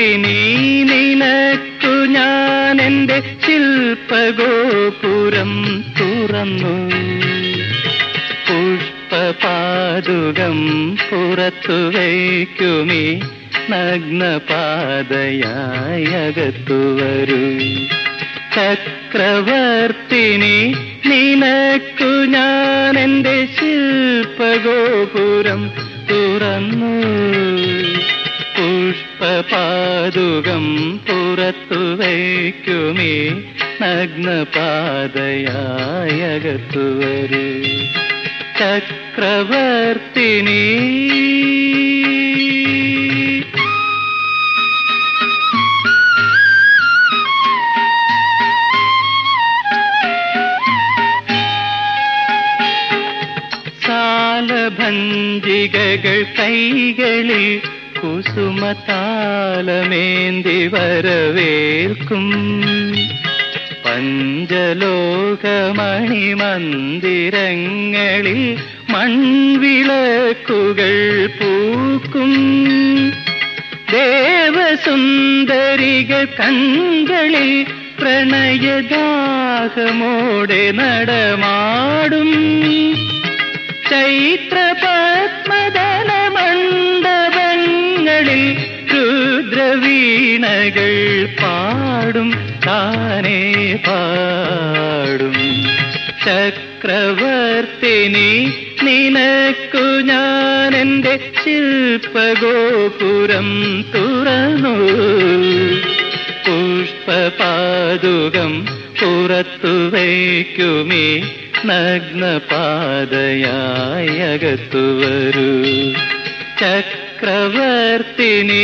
ചക്രവർത്തിനി നിനക്കു ഞാൻ എൻ്റെ ശില്പഗോപുരം തുറന്നു പുഷ്പപാതുകം പുറത്തു വയ്ക്കുമീ നഗ്നപാതയായി അകത്തു വരൂ ചക്രവർത്തിനി നിനക്കു ഞാൻ എൻ്റെ ശില്പഗോപുരം തുറന്നു പുഷ്പപാതുകം പുറത്തു വയ്ക്കുമേ നഗ്നപാതയായി അകത്തു വരൂ ചക്രവർത്തിനി സാലഭഞ്ജികകൾ കൈകളിൽ കുസുമതാലമേന്തി വരവേൽക്കും പഞ്ചലോകമണി മന്ദിരങ്ങളിൽ മൺവിളക്കുകൾ പൂക്കും ദേവസുന്ദരികൾ കൺകളിൽ പ്രണയദാഹമോടെ നടമാടും ചൈത്രപത്മദല മണ്ഡപങ്ങളിൽ രുദ്രവീണകൾ പാടും താനേ പാടും ചക്രവർത്തിനി നിനക്കു ഞാൻ എൻ്റെ ശില്പഗോപുരം തുറന്നു പുഷ്പപാതുകം പുറത്തു വയ്ക്കുമേ നഗ്നപാതയായി അകത്തു വരൂ ചക്രവർത്തിനി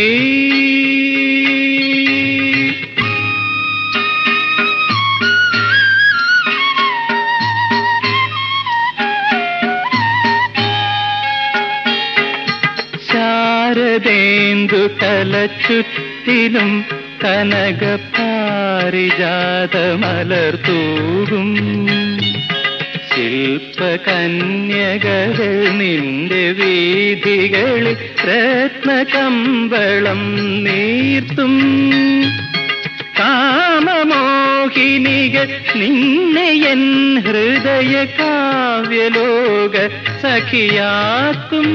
ശാരദേന്ദു തലച്ചുറ്റിലും കനക പാരിജാത മലർത്തൂകും ശില്പകന്യകൾ നിന്റെ വീഥികളിൽ രത്നകമ്പളം നീർത്തും കാമമോഹിനികൾ നിന്നെ എൻ ഹൃദയ കാവ്യലോക സഖിയാക്കും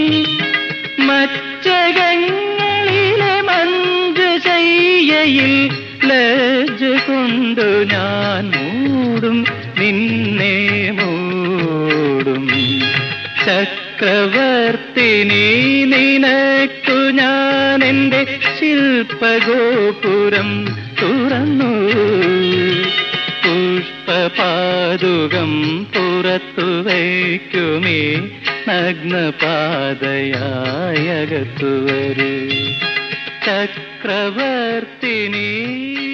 മച്ചകങ്ങളിലെ മഞ്ജുശയ്യയിൽ ലജ്ജ കൊണ്ടു ഞാൻ മൂടും നിന്നെ മൂടും ചക്രവർത്തിനി നിനക്കു ഞാൻ എൻ്റെ ശില്പഗോപുരം തുറന്നു പുഷ്പപാതുകം പുറത്തു വയ്ക്കുമേ നഗ്നപാതയായി അകത്തു വരൂ ചക്രവർത്തിനി